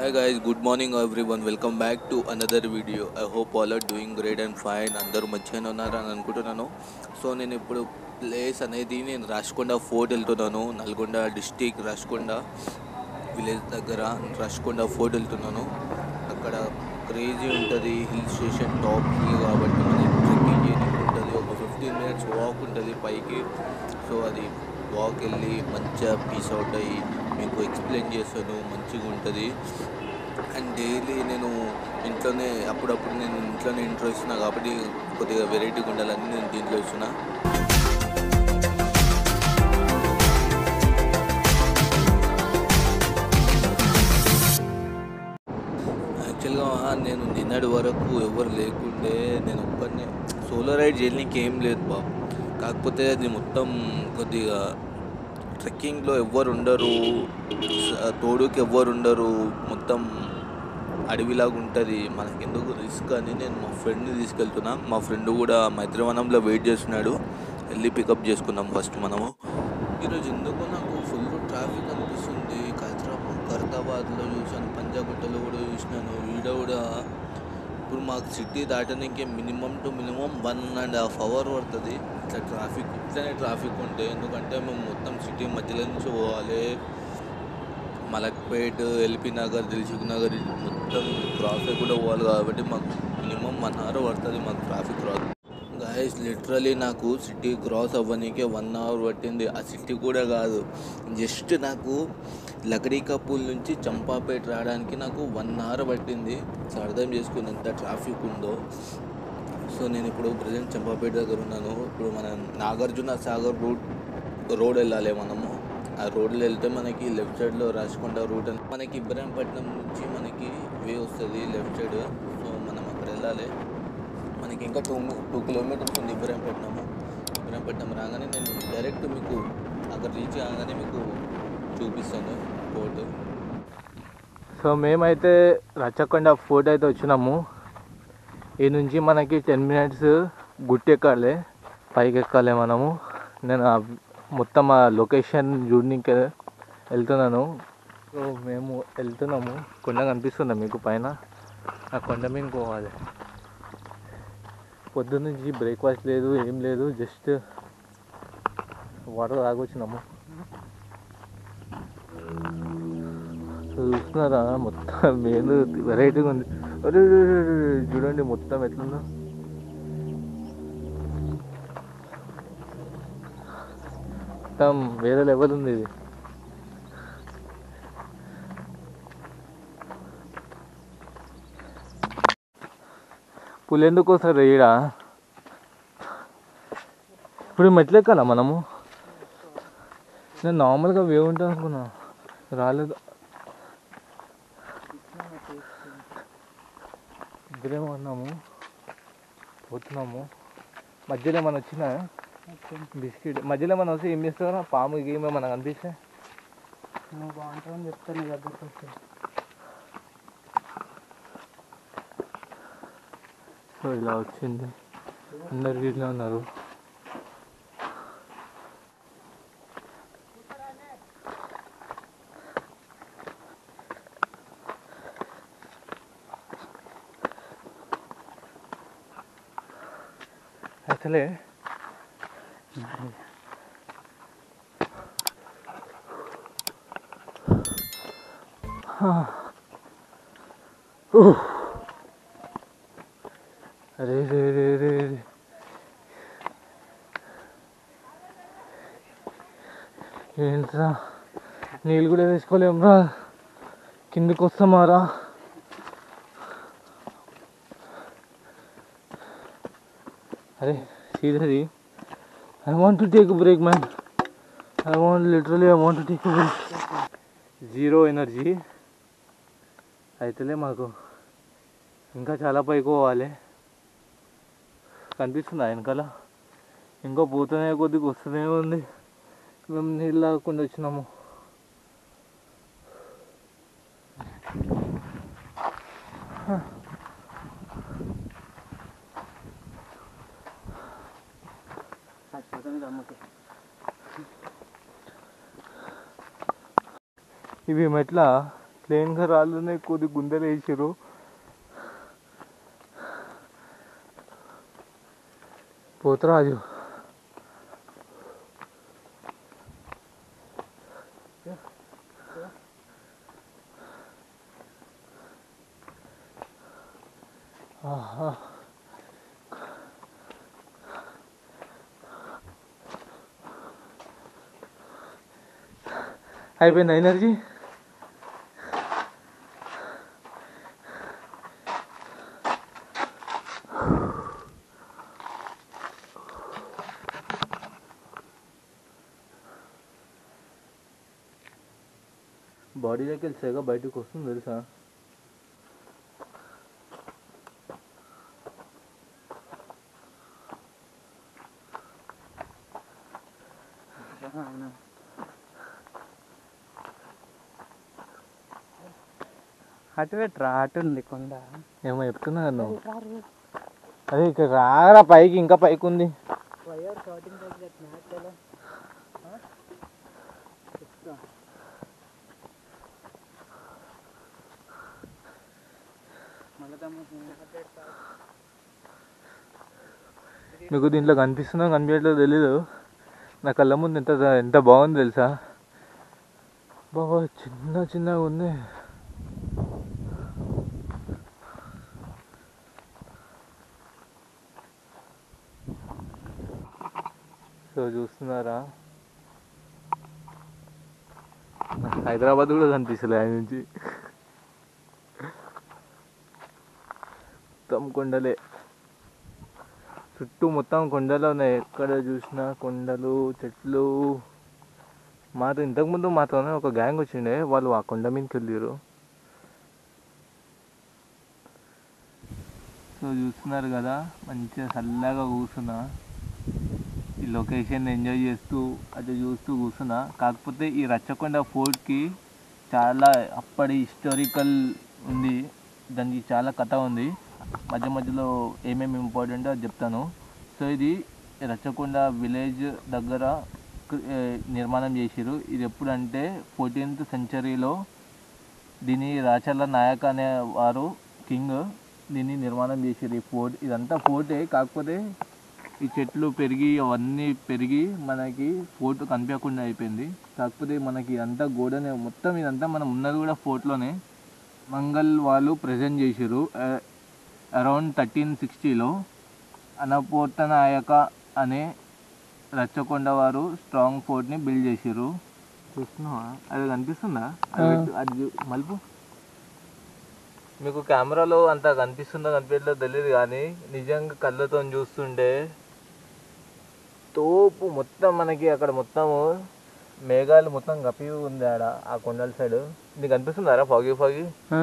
Hi guys, good morning everyone. Welcome back to another video. I hope all are doing great and fine. అందరూ మంచిగానే ఉన్నారని అనుకుంటున్నాను so నేను ఇప్పుడు place అనేది నేను రాష్కొండ ఫోర్ట్ వెళ్తున్నాను నల్గొండ డిస్టిక్ రాష్కొండ విలేజ్ దగ్గర రాష్కొండ ఫోర్ట్ వెళ్తున్నాను అక్కడ క్రేజీ ఉంటుంది హిల్ స్టేషన్ టాప్ హిల్ కాబట్టి మనకి ట్రెక్కింగ్ చేయడానికి ఉంటుంది ఒక ఫిఫ్టీన్ మినిట్స్ వాక్ ఉంటుంది పైకి సో అది వాక్ వెళ్ళి మంచిగా పీస్ అవుట్ అయ్యి మీకు ఎక్స్ప్లెయిన్ చేస్తాను మంచిగా ఉంటుంది అండ్ డైలీ నేను ఇంట్లోనే అప్పుడప్పుడు నేను ఇంట్లోనే ఇంట్రో ఇస్తున్నా కాబట్టి కొద్దిగా వెరైటీగా ఉండాలని నేను దీంట్లో ఇస్తున్నా యాక్చువల్గా నేను నిన్నటి వరకు ఎవరు లేకుండే నేను ఒక్కనే సోలో రైడ్ చేయడానికి ఏం లేదు బాబు కాకపోతే అది మొత్తం కొద్దిగా ట్రెక్కింగ్లో ఎవ్వరు ఉండరు స- తోడుకి ఎవ్వరు ఉండరు మొత్తం అడవిలాగా ఉంటుంది మనకెందుకు రిస్క్ అని నేను మా ఫ్రెండ్ని తీసుకెళ్తున్నా మా ఫ్రెండ్ కూడా మైత్రివనంలో వెయిట్ చేస్తున్నాడు వెళ్ళి పికప్ చేసుకుందాం ఫస్ట్ మనము ఈరోజు ఎందుకో నాకు ఫుల్ ట్రాఫిక్ అనిపిస్తుంది ఖైదరాబాద్ ఖైరతాబాద్లో చూసాను పంజాగుట్టలో కూడా చూసినాను ఈడ కూడా ఇప్పుడు మాకు సిటీ దాటడానికి minimum two minimum one and half hour పడుతుంది ఇట్లా ట్రాఫిక్ ఇట్లనే ట్రాఫిక్ ఉంటే ఎందుకంటే మేము మొత్తం సిటీ మధ్యలో నుంచి పోవాలి మలక్పేట్ ఎల్పీ నగర్ దిల్సుఖ్ నగర్ మొత్తం క్రాస్ అయి కూడా పోవాలి కాబట్టి మాకు మినిమం వన్ అవర్ పడుతుంది మాకు ట్రాఫిక్ క్రాస్ గాయస్ లిటరలీ నాకు సిటీ క్రాస్ అవ్వనీకే వన్ అవర్ పట్టింది ఆ సిటీ కూడా కాదు జస్ట్ నాకు లకడీ కపూల్ నుంచి చంపాపేట రావడానికి నాకు వన్ అవర్ పట్టింది సో అర్థం చేసుకుని ఎంత ట్రాఫిక్ ఉందో సో నేను ఇప్పుడు ప్రజెంట్ చంపాపేట దగ్గర ఉన్నాను ఇప్పుడు మన నాగార్జున సాగర్ రూట్ రోడ్ వెళ్ళాలి మనము ఆ రోడ్లో వెళ్తే మనకి లెఫ్ట్ సైడ్లో రాచకొండ రూట్ అని మనకి ఇబ్రాహీంపట్నం నుంచి మనకి వే వస్తుంది లెఫ్ట్ సైడ్ సో మనం అక్కడ వెళ్ళాలి మనకి ఇంకా టూ టూ కిలోమీటర్స్ ఉంది ఇబ్రాహీంపట్నము ఇబ్రాహీంపట్నం రాగానే నేను డైరెక్ట్ మీకు అక్కడ రీచ్ కాగానే మీకు చూపిస్తాను కోర్టు సో మేమైతే రచ్చకొండ ఫోర్ట్ అయితే వచ్చినాము ఈ నుంచి మనకి టెన్ మినిట్స్ గుట్టి ఎక్కాలి పైకి ఎక్కాలి మనము నేను ఆ మొత్తం ఆ లొకేషన్ చూడడానికి వెళ్తున్నాను సో మేము వెళ్తున్నాము కొండ కనిపిస్తుందా మీకు పైన ఆ కొండ మీద పోవాలి పొద్దున్న నుంచి బ్రేక్ఫాస్ట్ లేదు ఏం లేదు జస్ట్ వాటర్ తాగొచ్చినాము చూస్తున్నారా మొత్తం మెయిన్ వెరైటీగా ఉంది అరే రే రే రే రే, చూడండి మొత్తం ఎట్లుందో మొత్తం వేరే లెవెల్ ఉంది ఇది పులి ఎందుకు వస్తారు ఈడ ఇప్పుడు మెట్లు ఎక్కాలా మనము నేను నార్మల్గా వే ఉంటాను అనుకున్నా రాలేదు ఇద్దరేమో ఉన్నాము పోతున్నాము మధ్యలో ఏమైనా వచ్చినా బిస్కెట్ మధ్యలో ఏమైనా వస్తే ఏం చేస్తారా పాము గేమ్ ఏమైనా కనిపిస్తే నువ్వు బాగుంటుందని చెప్తాను నీ దగ్గరకు వస్తే సో ఇలా వచ్చింది అందరు వీటిలో ఉన్నారు అసలే అరే రే రే రే రే. ఏంట్రా నీళ్ళు కూడా వేసుకోలేమురా కిందకి వస్తామారా అరే seriously I want to take break man I want literally I want to take break zero energy అయితేలే మాకు ఇంకా చాలా పైకి పోవాలి కనిపిస్తుందా వెనకాల ఇంకా పోతూనే కొద్దిగా వస్తూనే ఉంది మేము నీళ్ళు తాగకుండా వచ్చినాము చచ్చిపోతాను అమ్మకి ఇవి మెట్ల ప్లేన్గా రాళ్ళున్నాయి కొద్ది గుండెలు వేసారు పోతరాజు ఆహా అయిపోయింది ఎనర్జీ బాడీలోకి వెళ్ళి సెగ బయటకు వస్తుంది తెలుసా అటు పెట్టరా అటు ఉంది కొండ ఏమో చెప్తున్నారు నువ్వు అదే ఇక్కడ రారా పైకి ఇంకా పైకి ఉంది వైర్ షార్టింగ్ తగ్గినట్టు మీకు దీంట్లో కనిపిస్తుందో కనిపించట్లేదు తెలీదు నా కళ్ళ ముందు ఎంత ఎంత బాగుంది తెలుసా బాబా చిన్న చిన్నగా ఉంది సో చూస్తున్నారా నాకు హైదరాబాద్ కూడా కనిపిస్తలే ఆయన నుంచి మొత్తం కొండలే చుట్టూ మొత్తం కొండలు ఉన్నాయి ఎక్కడ చూసినా కొండలు చెట్లు మాతో ఇంతకుముందు మాతోనే ఒక గ్యాంగ్ వచ్చిండే వాళ్ళు ఆ కొండ మీదకి వెళ్ళారు సో చూస్తున్నారు కదా మంచిగా చల్లగా కూర్చున్నా ఈ లొకేషన్ ఎంజాయ్ చేస్తూ అది చూస్తూ కూర్చున్నా కాకపోతే ఈ రచ్చకొండ ఫోర్ట్కి చాలా అప్పటి హిస్టారికల్ ఉంది దానికి చాలా కథ ఉంది మధ్య మధ్యలో ఏమేమి ఇంపార్టెంట్ అది చెప్తాను సో ఇది రచ్చకొండ విలేజ్ దగ్గర క- ఏ, నిర్మాణం చేసిరు ఇది ఎప్పుడంటే ఫోర్టీన్త్ సెంచరీలో దీని రాచర్ల నాయక్ అనే వారు కింగ్ దీన్ని నిర్మాణం చేసిరు ఈ ఫోర్ట్ ఇదంతా ఫోర్టే కాకపోతే ఈ చెట్లు పెరిగి అవన్నీ పెరిగి మనకి ఫోర్ట్ కనిపించకుండా అయిపోయింది కాకపోతే మనకి ఇదంతా గోడనే మొత్తం ఇదంతా మనం ఉన్నది కూడా ఫోర్ట్లోనే మంగల్ వాళ్ళు ప్రజెంట్ చేసిరు అరౌండ్ థర్టీన్ సిక్స్టీలో అనపోర్త నాయక అనే రచ్చకొండ వారు స్ట్రాంగ్ ఫోర్ట్ని బిల్డ్ చేసిర్రు చూస్తున్నావా అది కనిపిస్తుందా అది పెట్టు, అది చూ- మలుపు మీకు కెమెరాలో అంత కనిపిస్తుందో కనిపించలేదో తెలియదు కానీ నిజంగా కళ్ళతో చూస్తుంటే తోపు మొత్తం మనకి అక్కడ మొత్తము మేఘాలు మొత్తం కప్పి ఉంది ఆడ ఆ కొండల సైడ్ నీకు కనిపిస్తుందారా ఫాగి ఫాగి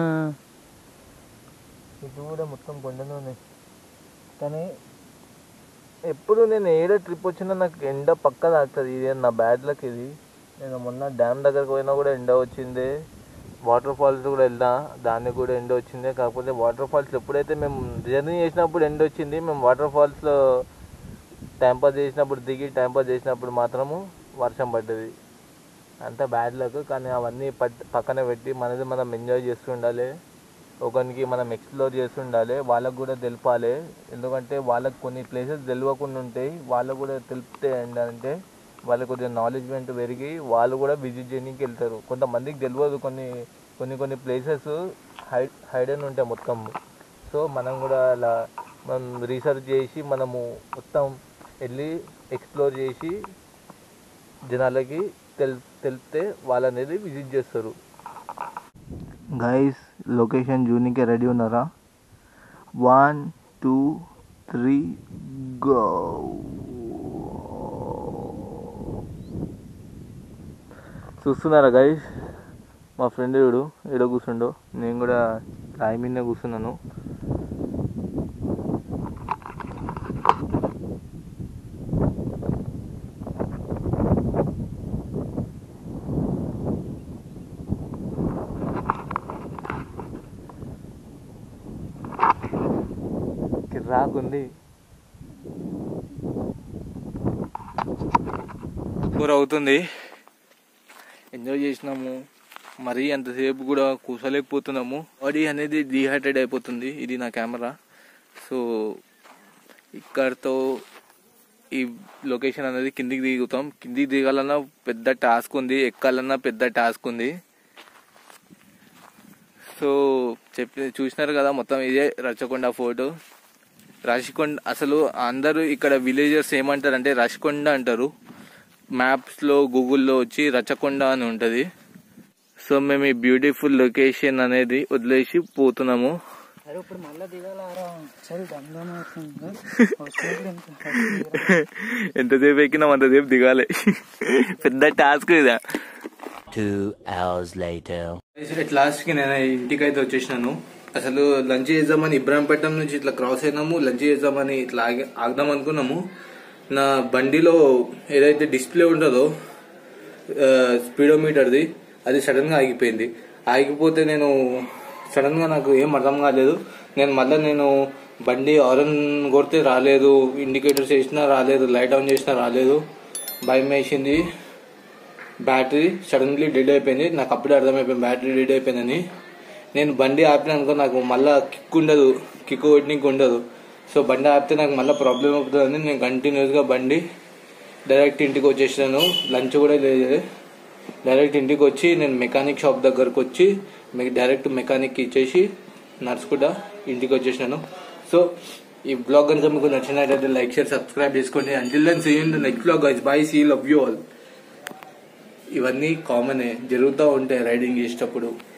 ఇటు కూడా మొత్తం కొండలు ఉన్నాయి కానీ ఎప్పుడు నేను ఏదో ట్రిప్ వచ్చినా నాకు ఎండ పక్క తాకుతుంది ఇది నా బ్యాడ్ లక్ ఇది నేను మొన్న డ్యామ్ దగ్గరకు పోయినా కూడా ఎండ వచ్చింది వాటర్ ఫాల్స్ కూడా వెళ్దా దానికి కూడా ఎండ వచ్చింది కాకపోతే వాటర్ ఫాల్స్ ఎప్పుడైతే మేము జర్నీ చేసినప్పుడు ఎండ వచ్చింది మేము వాటర్ ఫాల్స్లో టైం పాస్ చేసినప్పుడు దిగి టైం పాస్ చేసినప్పుడు మాత్రము వర్షం పడ్డది అంత బ్యాడ్ లక్ కానీ అవన్నీ పట్ పక్కన పెట్టి మనది మనం ఎంజాయ్ చేస్తూ ఉండాలి ఒకరికి మనం ఎక్స్ప్లోర్ చేస్తూ ఉండాలి వాళ్ళకు కూడా తెలపాలి ఎందుకంటే వాళ్ళకి కొన్ని ప్లేసెస్ తెలియకుండా ఉంటాయి వాళ్ళకు కూడా తెలిపితే ఏంటంటే వాళ్ళకి కొద్దిగా నాలెడ్జ్మెంట్ పెరిగి వాళ్ళు కూడా విజిట్ చేయడానికి వెళ్తారు కొంతమందికి తెలియదు కొన్ని కొన్ని కొన్ని ప్లేసెస్ హైడ్ హైడెన్ ఉంటాయి మొత్తం సో మనం కూడా అలా మనం రీసెర్చ్ చేసి మనము మొత్తం వెళ్ళి ఎక్స్ప్లోర్ చేసి జనాలకి తెల్ తెలిపితే వాళ్ళు అనేది విజిట్ చేస్తారు గైస్ లొకేషన్ జూనికి రెడీ ఉన్నారా వన్ టూ త్రీ గో చూస్తున్నారా గైస్ మా ఫ్రెండ్ వీడు ఈడ కూర్చుండు నేను కూడా రాయి మీదనే కూర్చున్నాను కిర్రాకుంది ఫోర్ అవుతుంది ఎంజాయ్ చేసినాము మరీ అంతసేపు కూడా కూసలేకపోతున్నాము బాడీ అనేది డిహైడ్రేట్ అయిపోతుంది ఇది నా కెమెరా సో ఇక్కడతో ఈ లొకేషన్ అనేది కిందికి దిగుతాం కిందికి దిగాలన్నా పెద్ద టాస్క్ ఉంది ఎక్కాలన్నా పెద్ద టాస్క్ ఉంది సో చెప్పి చూసినారు కదా మొత్తం ఇదే రచ్చకొండ ఫోర్ట్ రాశికొండ అసలు అందరూ ఇక్కడ విలేజర్స్ ఏమంటారు అంటే రషికొండ అంటారు మ్యాప్స్లో గూగుల్లో వచ్చి రచ్చకొండ అని ఉంటుంది సో మేము ఈ బ్యూటిఫుల్ లొకేషన్ అనేది వదిలేసి పోతున్నాము అరే ఇప్పుడు మళ్ళీ దిగాలారా సరే దమ్దమే వస్తుంది వచ్చినప్పుడు ఎంత ఎంతసేపు ఎక్కినాం అంతసేపు దిగాలి పెద్ద టాస్క్ ఇదా Two hours later. At last కి నేను ఇంటికి అయితే వచ్చేసినాను అసలు లంచ్ చేద్దామని ఇబ్రాహీంపట్నం నుంచి ఇట్లా క్రాస్ అయినాము లంచ్ చేద్దామని ఇట్లా ఆగి ఆగుదాం అనుకున్నాము నా బండిలో ఏదైతే డిస్ప్లే ఉంటుందో స్పీడోమీటర్ది అది సడన్ గా ఆగిపోయింది ఆగిపోతే నేను సడన్ గా నాకు ఏం అర్థం కాలేదు నేను మళ్ళీ నేను బండి ఆరన్ కొడితే రాలేదు ఇండికేటర్స్ వేసినా రాలేదు లైట్ ఆన్ చేసినా రాలేదు భయం వేసింది బ్యాటరీ సడన్లీ డెడ్ అయిపోయింది నాకు అప్పుడే అర్థమైపోయింది బ్యాటరీ డెడ్ అయిపోయిందని నేను బండి ఆపిన అనుకో నాకు మళ్ళా కిక్ ఉండదు కిక్ కొట్టడానికి ఉండదు సో బండి ఆపితే నాకు మళ్ళీ ప్రాబ్లం అవుతుందని నేను కంటిన్యూస్గా బండి డైరెక్ట్ ఇంటికి వచ్చేసాను లంచ్ కూడా లేదు డైరెక్ట్ ఇంటికి వచ్చి నేను మెకానిక్ షాప్ దగ్గరకు వచ్చి మీకు డైరెక్ట్ మెకానిక్ ఇచ్చేసి నడుచుకుంటా ఇంటికి వచ్చేసాను సో ఈ బ్లాగ్ కనుక మీకు నచ్చినట్లయితే లైక్ షేర్ సబ్స్క్రైబ్ చేసుకోండి until then see in the next blog guys bye see love you all ఇవన్నీ కామనే జరుగుతూ ఉంటాయి రైడింగ్ చేసేటప్పుడు